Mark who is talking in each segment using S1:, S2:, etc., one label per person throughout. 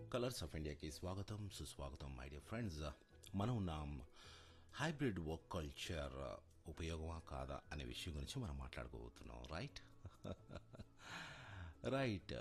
S1: colours of ఇండియాకి స్వాగతం సుస్వాగతం మై డియర్ ఫ్రెండ్స్ మనం ఉన్నాం హైబ్రిడ్ వర్క్ కల్చర్ ఉపయోగమా కాదా అనే విషయం గురించి మనం మాట్లాడుకోబోతున్నాం రైట్ రైట్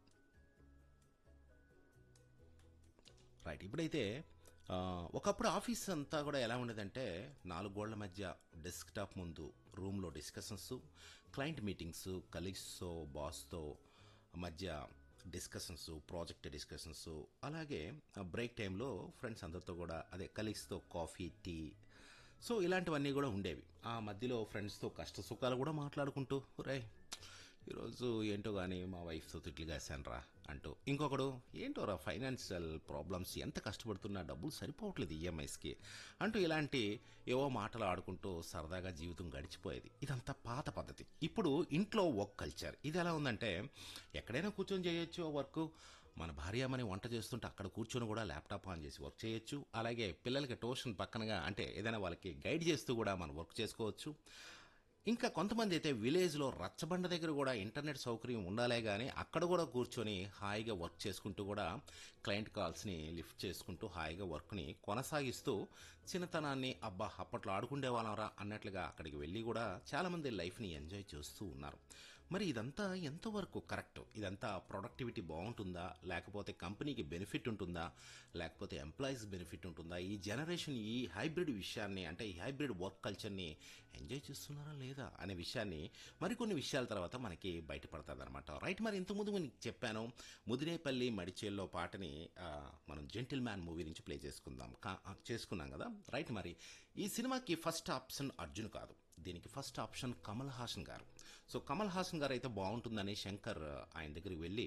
S1: రైట్ ఇప్పుడైతే ఆ, ఒకప్పుడు ఆఫీస్ అంతా కూడా ఎలా ఉండేదంటే నాలుగు గోళ్ల మధ్య డెస్క్టాప్ ముందు రూమ్లో డిస్కషన్స్ క్లయింట్ మీటింగ్స్ కలీగ్స్తో బాస్తో మధ్య డిస్కషన్స్ ప్రాజెక్ట్ డిస్కషన్స్ అలాగే బ్రేక్ టైంలో ఫ్రెండ్స్ అందరితో కూడా అదే కలీగ్స్తో కాఫీ టీ సో ఇలాంటివన్నీ కూడా ఉండేవి ఆ మధ్యలో ఫ్రెండ్స్తో కష్ట సుఖాలు కూడా మాట్లాడుకుంటూ రే ఈరోజు ఏంటో కానీ మా వైఫ్తో తిట్లు కాశానురా అంటూ ఇంకొకడు ఏంటో రా ఫైనాన్షియల్ ప్రాబ్లమ్స్ ఎంత కష్టపడుతున్నా డబ్బులు సరిపోవట్లేదు ఈఎంఐస్కి అంటూ ఇలాంటి ఏవో మాటలు ఆడుకుంటూ సరదాగా జీవితం గడిచిపోయేది ఇదంతా పాత పద్ధతి ఇప్పుడు ఇంట్లో వర్క్ కల్చర్ ఇది ఎలా ఉందంటే ఎక్కడైనా కూర్చొని చేయొచ్చు వర్క్ మన భార్యమని వంట చేస్తుంటే అక్కడ కూర్చొని కూడా ల్యాప్టాప్ ఆన్ చేసి వర్క్ చేయొచ్చు అలాగే పిల్లలకి ట్యూషన్ పక్కనగా అంటే ఏదైనా వాళ్ళకి గైడ్ చేస్తూ కూడా మనం వర్క్ చేసుకోవచ్చు ఇంకా కొంతమంది అయితే విలేజ్లో రచ్చబండ దగ్గర కూడా ఇంటర్నెట్ సౌకర్యం ఉండాలే కానీ అక్కడ కూడా కూర్చొని హాయిగా వర్క్ చేసుకుంటూ కూడా క్లయింట్ కాల్స్ని లిఫ్ట్ చేసుకుంటూ హాయిగా వర్క్ని కొనసాగిస్తూ చిన్నతనాన్ని అబ్బా అప్పట్లో ఆడుకుండే వాళ్ళరా అన్నట్లుగా అక్కడికి వెళ్ళి కూడా చాలామంది లైఫ్ని ఎంజాయ్ చేస్తూ ఉన్నారు మరి ఇదంతా ఎంతవరకు కరెక్ట్ ఇదంతా ప్రొడక్టివిటీ బాగుంటుందా లేకపోతే కంపెనీకి బెనిఫిట్ ఉంటుందా లేకపోతే ఎంప్లాయీస్ బెనిఫిట్ ఉంటుందా ఈ జనరేషన్ ఈ హైబ్రిడ్ విషయాన్ని అంటే ఈ హైబ్రిడ్ వర్క్ కల్చర్ని ఎంజాయ్ చేస్తున్నారా లేదా అనే విషయాన్ని మరికొన్ని విషయాల తర్వాత మనకి బయటపడుతుంది అనమాట రైట్ మరి ఇంతకుముందు మీకు చెప్పాను ముదినేపల్లి మడిచేల్లో పాటని ఆ, మనం జెంటిల్ మ్యాన్ మూవీ నుంచి ప్లే చేసుకుందాం కా- ఆ, చేసుకున్నాం కదా రైట్ మరి ఈ సినిమాకి ఫస్ట్ ఆప్షన్ అర్జున్ కాదు దీనికి ఫస్ట్ ఆప్షన్ కమల్ హాసన్ గారు సో కమల్ హాసన్ గారు అయితే బాగుంటుందని శంకర్ ఆయన దగ్గరికి వెళ్ళి